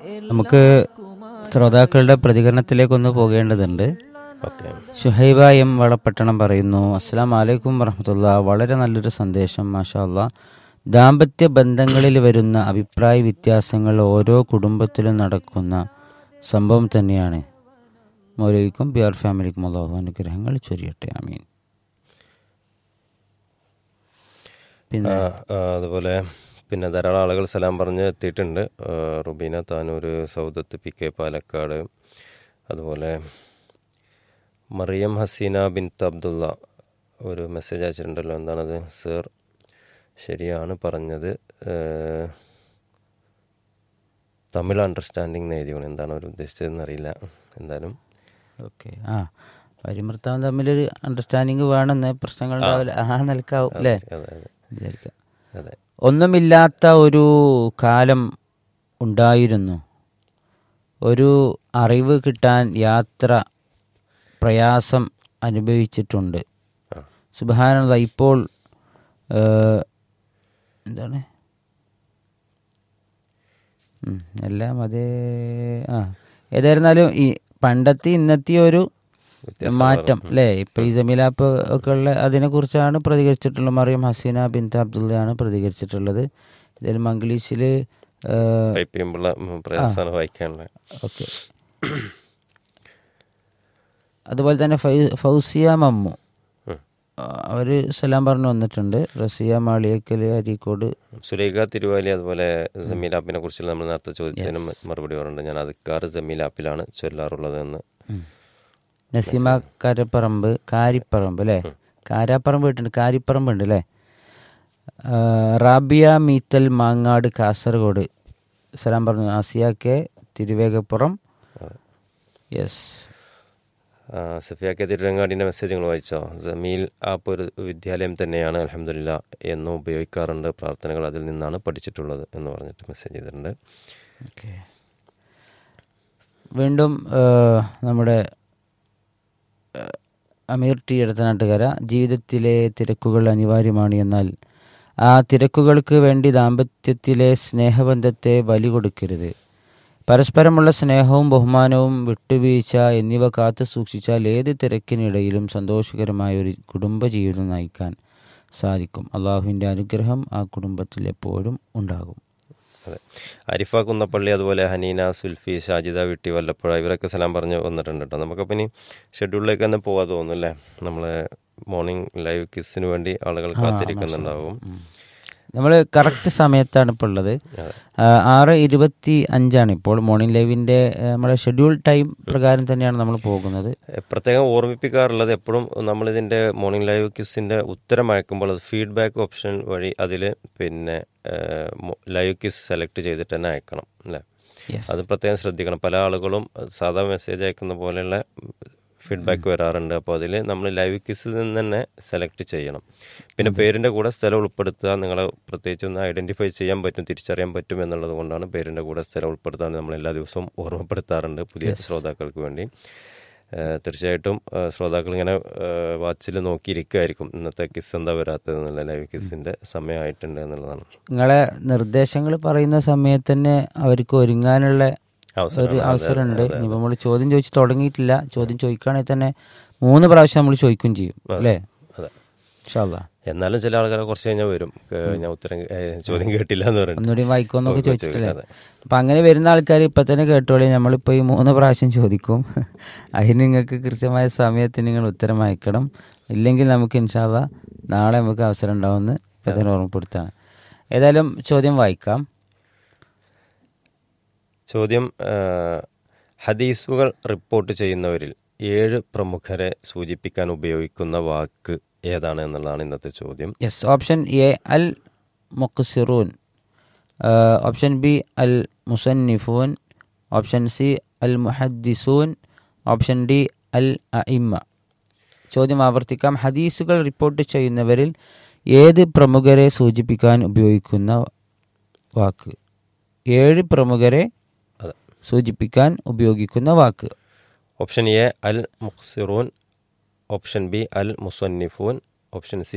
നമുക്ക് ശ്രോതാക്കളുടെ പ്രതികരണത്തിലേക്കൊന്ന് പോകേണ്ടതുണ്ട് ഓക്കെ ഷുഹൈബ എം വളപ്പട്ടണം പറയുന്നു അസ്സാം വലൈക്കും വറഹമത്തുള്ള വളരെ നല്ലൊരു സന്ദേശം മാഷാ അല്ലാ ദാമ്പത്യ ബന്ധങ്ങളിൽ വരുന്ന അഭിപ്രായ വ്യത്യാസങ്ങൾ ഓരോ കുടുംബത്തിലും നടക്കുന്ന സംഭവം തന്നെയാണ് മൗലവിക്കും പി ആർ ഫാമിലിക്കും അള്ളാഹു അനുഗ്രഹങ്ങൾ ചൊരിയട്ടെ അമീൻ പിന്നെ ആ, ആ, അതുപോലെ പിന്നെ ധാരാളം ആളുകൾ സലാം പറഞ്ഞ് എത്തിയിട്ടുണ്ട് ആ, റുബീന താനൂർ സൗദത്ത് പി കെ പാലക്കാട് അതുപോലെ മറിയം ഹസീന ബിൻ അബ്ദുള്ള ഒരു മെസ്സേജ് അയച്ചിട്ടുണ്ടല്ലോ എന്താണത് സർ ശരിയാണ് പറഞ്ഞത് ഏ, തമിഴ് അണ്ടർസ്റ്റാൻഡിങ് എഴുതിയാണ് എന്താണ് അവർ ഉദ്ദേശിച്ചതെന്ന് അറിയില്ല എന്തായാലും ഓക്കെ ആ ഭാര്യയും ഭർത്താവും തമ്മിലൊരു അണ്ടർസ്റ്റാൻഡിങ് വേണമെന്ന് പ്രശ്നങ്ങൾ ഉണ്ടാവില്ല ആ നിലക്കാവും അല്ലേ അതെ അതെ വിചാരിക്കാം അതെ ഒന്നുമില്ലാത്ത ഒരു കാലം ഉണ്ടായിരുന്നു ഒരു അറിവ് കിട്ടാൻ യാത്ര പ്രയാസം അനുഭവിച്ചിട്ടുണ്ട് ആ. സുബാനുള്ള ഇപ്പോൾ ഏഹ്, എന്താണ് ഉം, എല്ലാം അതേ ആ ഏതായിരുന്നാലും ഈ പണ്ടത്തെ ഇന്നത്തെ ഒരു വ്യത്യാസം മാറ്റം അല്ലേ ഇപ്പൊ ഈ ജമീലാപ്പ് ഒക്കെ ഉള്ള അതിനെ കുറിച്ചാണ് പ്രതികരിച്ചിട്ടുള്ളത് മറിയം ഹസീന ബിൻ അബ്ദുള്ളയാണ് പ്രതികരിച്ചിട്ടുള്ളത് ഇതിൽ മംഗ്ലീഷിൽ ടൈപ്പ് ചെയ്യുമ്പോഴുള്ള ഉം, പ്രയാസമാണ് വായിക്കാനുള്ളത് ഓക്കെ അതുപോലെ തന്നെ ഫൈ- ഫൗസിയ മമ്മു ഉം. അവർ സലാം പറഞ്ഞു വന്നിട്ടുണ്ട് റസിയ മാളിയക്കൽ അരീക്കോട് സുലൈഖ തിരുവാലി അതുപോലെ ജമീൽ ആപ്പിനെ കുറിച്ച് നമ്മൾ നേരത്തെ ചോദിച്ചതിന് മ- മറുപടി പറയുന്നുണ്ട് ഞാൻ അധികാർ ജമീൽ ആപ്പിലാണ് ചൊല്ലാറുള്ളത് എന്ന് നസീമ കരപ്പറമ്പ് കാരിപ്പറമ്പ് അല്ലേ കാരാപ്പറമ്പ് വീട്ടുണ്ട് കാരിപ്പറമ്പ് ഉണ്ട് അല്ലേ ആ, റാബിയ മീത്തൽ മാങ്ങാട് കാസർഗോഡ് സലാം പറഞ്ഞു ആസിയ കെ തിരുവേഗപ്പുറം യെസ് ആ, സഫിയ കെ തിരുരങ്ങാടിൻ്റെ മെസ്സേജ് നിങ്ങൾ വായിച്ചോ ജമീൽ ആപ്പ് ഒരു വിദ്യാലയം തന്നെയാണ് അലഹമില്ല എന്നും ഉപയോഗിക്കാറുണ്ട് പ്രാർത്ഥനകൾ അതിൽ നിന്നാണ് പഠിച്ചിട്ടുള്ളത് എന്ന് പറഞ്ഞിട്ട് മെസ്സേജ് ചെയ്തിട്ടുണ്ട് ഓക്കെ വീണ്ടും ആ, നമ്മുടെ ആ, അമീർ ടി എടത്തനാട്ടുകര ജീവിതത്തിലെ തിരക്കുകൾ അനിവാര്യമാണ് എന്നാൽ ആ തിരക്കുകൾക്ക് വേണ്ടി ദാമ്പത്യത്തിലെ സ്നേഹബന്ധത്തെ ബലി കൊടുക്കരുത് പരസ്പരമുള്ള സ്നേഹവും ബഹുമാനവും വിട്ടുവീഴ്ച എന്നിവ കാത്തു സൂക്ഷിച്ചാൽ ഏത് തിരക്കിനിടയിലും സന്തോഷകരമായ ഒരു കുടുംബജീവിതം നയിക്കാൻ സാധിക്കും അള്ളാഹുവിൻ്റെ അനുഗ്രഹം ആ കുടുംബത്തിൽ എപ്പോഴും ഉണ്ടാകും അതെ അരിഫ കുന്നപ്പള്ളി അതുപോലെ ഹനീന സുൽഫി ഷാജിദ വിട്ടി വല്ലപ്പുഴ ഇവരൊക്കെ സലാം പറഞ്ഞ് വന്നിട്ടുണ്ട് കേട്ടോ നമുക്കപ്പം ഇനി ഷെഡ്യൂളിലേക്ക് തന്നെ പോകാൻ തോന്നുന്നു അല്ലേ നമ്മളെ മോർണിംഗ് ലൈവ് കിസ്സിന് വേണ്ടി ആളുകൾ കാത്തിരിക്കുന്നുണ്ടാവും നമ്മൾ കറക്റ്റ് സമയത്താണ് ഇപ്പോൾ ഉള്ളത് അതെ. ആ, ആറ് ഇരുപത്തി അഞ്ചാണ് ഇപ്പോൾ മോർണിംഗ് ലൈവിൻ്റെ നമ്മുടെ ഷെഡ്യൂൾ ടൈം പ്രകാരം തന്നെയാണ് നമ്മൾ പോകുന്നത് എ, പ്രത്യേകം ഓർമ്മിപ്പിക്കാറുള്ളത് എപ്പോഴും നമ്മളിതിൻ്റെ മോർണിംഗ് ലൈവ് ക്യൂസിൻ്റെ ഉത്തരം അയക്കുമ്പോൾ അത് ഫീഡ്ബാക്ക് ഓപ്ഷൻ വഴി അതിൽ പിന്നെ ലൈവ് ക്യൂസ് സെലക്ട് ചെയ്തിട്ട് തന്നെ അയക്കണം അല്ലേ യെസ് അത് പ്രത്യേകം ശ്രദ്ധിക്കണം പല ആളുകളും അഹ് സാധാ മെസ്സേജ് അയക്കുന്ന പോലെയുള്ള ഫീഡ്ബാക്ക് വരാറുണ്ട് അപ്പോൾ അതിൽ നമ്മൾ ലൈവ് ക്യൂസിൽ നിന്ന് തന്നെ സെലക്ട് ചെയ്യണം പിന്നെ പേരിൻ്റെ കൂടെ സ്ഥലം ഉൾപ്പെടുത്തുക നിങ്ങളെ പ്രത്യേകിച്ച് ഒന്ന് ഐഡൻറ്റിഫൈ ചെയ്യാൻ പറ്റും തിരിച്ചറിയാൻ പറ്റും എന്നുള്ളത് കൊണ്ടാണ് പേരിൻ്റെ കൂടെ സ്ഥലം ഉൾപ്പെടുത്താൻ നമ്മൾ എല്ലാ ദിവസവും ഓർമ്മപ്പെടുത്താറുണ്ട് പുതിയ ശ്രോതാക്കൾക്ക് വേണ്ടി ഏഹ് തീർച്ചയായിട്ടും ഏഹ് ശ്രോതാക്കൾ ഇങ്ങനെ വാച്ചിൽ നോക്കിയിരിക്കുമായിരിക്കും ഇന്നത്തെ കിസ് എന്താ വരാത്തത് എന്നുള്ള ലൈവ് കിസിൻ്റെ സമയമായിട്ടുണ്ട് എന്നുള്ളതാണ് നിങ്ങളെ നിർദ്ദേശങ്ങൾ പറയുന്ന സമയത്ത് തന്നെ അവർക്ക് ഒരുങ്ങാനുള്ള അവസരം ഒരു അവസരമുണ്ട് ഇനിയിപ്പോൾ നമ്മൾ ചോദ്യം ചോദിച്ച് തുടങ്ങിയിട്ടില്ല ചോദ്യം ചോദിക്കുകയാണെങ്കിൽ തന്നെ മൂന്ന് പ്രാവശ്യം നമ്മൾ ചോദിക്കുകയും ചെയ്യും അല്ലേ അതെ ഇൻഷാല്ലാ എന്നാലും ചില ആൾക്കാരെ കുറച്ച് കഴിഞ്ഞാൽ വരും ഏഹ് ഞാൻ ഉത്തരം ഏഹ് ചോദ്യം കേട്ടില്ല എന്ന് പറയുന്നത് ഒന്നുകൂടി വായിക്കുമെന്നൊക്കെ ചോദിച്ചു, ചോദിച്ചിട്ടില്ലേ അതെ. അപ്പം അങ്ങനെ വരുന്ന ആൾക്കാർ ഇപ്പം തന്നെ കേട്ടോളി നമ്മളിപ്പോൾ ഈ മൂന്ന് പ്രാവശ്യം ചോദിക്കും അതിന് നിങ്ങൾക്ക് കൃത്യമായ സമയത്തിന് നിങ്ങൾ ഉത്തരം അയക്കണം ഇല്ലെങ്കിൽ നമുക്ക് ഇൻഷാല്ല നാളെ നമുക്ക് അവസരം ഉണ്ടാവുമെന്ന് ഇപ്പം തന്നെ ഓർമ്മപ്പെടുത്താണ് ഏതായാലും ചോദ്യം വായിക്കാം ചോദ്യം ഏഹ് ഹദീസുകൾ റിപ്പോർട്ട് ചെയ്യുന്നവരിൽ ഏഴ് പ്രമുഖരെ സൂചിപ്പിക്കാൻ ഉപയോഗിക്കുന്ന വാക്ക് ഏതാണ് എന്നുള്ളതാണ് ഇന്നത്തെ ചോദ്യം യെസ് ഓപ്ഷൻ എ അൽ മുഖ്സിറൂൻ ഓപ്ഷൻ ബി അൽ മുസന്നിഫൂൻ ഓപ്ഷൻ സി അൽ മുഹദ്ദിസൂൻ ഓപ്ഷൻ ഡി അൽ അഇമ്മ ചോദ്യം ആവർത്തിക്കാം ഹദീസുകൾ റിപ്പോർട്ട് ചെയ്യുന്നവരിൽ ഏത് പ്രമുഖരെ സൂചിപ്പിക്കാൻ ഉപയോഗിക്കുന്ന വാക്ക് ഏഴ് പ്രമുഖരെ അതെ സൂചിപ്പിക്കാൻ ഉപയോഗിക്കുന്ന വാക്ക് ഓപ്ഷൻ എ അൽ മുഖ്സിറൂൻ ഓപ്ഷൻ ബി അൽ മുസന്നിഫൂൻ ഓപ്ഷൻ സി